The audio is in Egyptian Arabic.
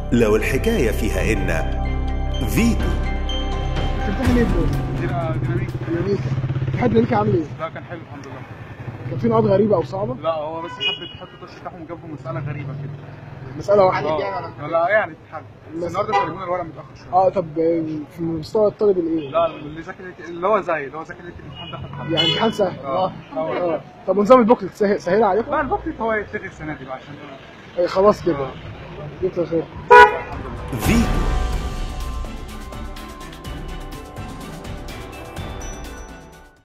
لو الحكاية فيها إن فيتو بتمتحن ايه دول؟ ديناميك ديناميكا الحد ديناميكا عامل ايه؟ لا كان حلو الحمد لله كان في نقاط غريبه او صعبه؟ لا هو بس حب يحط التاتش بتاعهم جابوا مسألة غريبة كده مساله واحده اه لا يعني تتحل بس النهارده سلمونا الورق متأخر شوية اه طب آه، في مستوى الطالب الايه؟ لا اللي ذاكر اللي هو زي اللي هو ذاكر الامتحان ده خد حل يعني امتحان سهل اه اه اه طب ونظام البوكلت سهل سهل عليكم؟ لا البوكلت هو يتلغي السنة دي بقى عشان آه، خلاص كده اه جبت الخير فيتو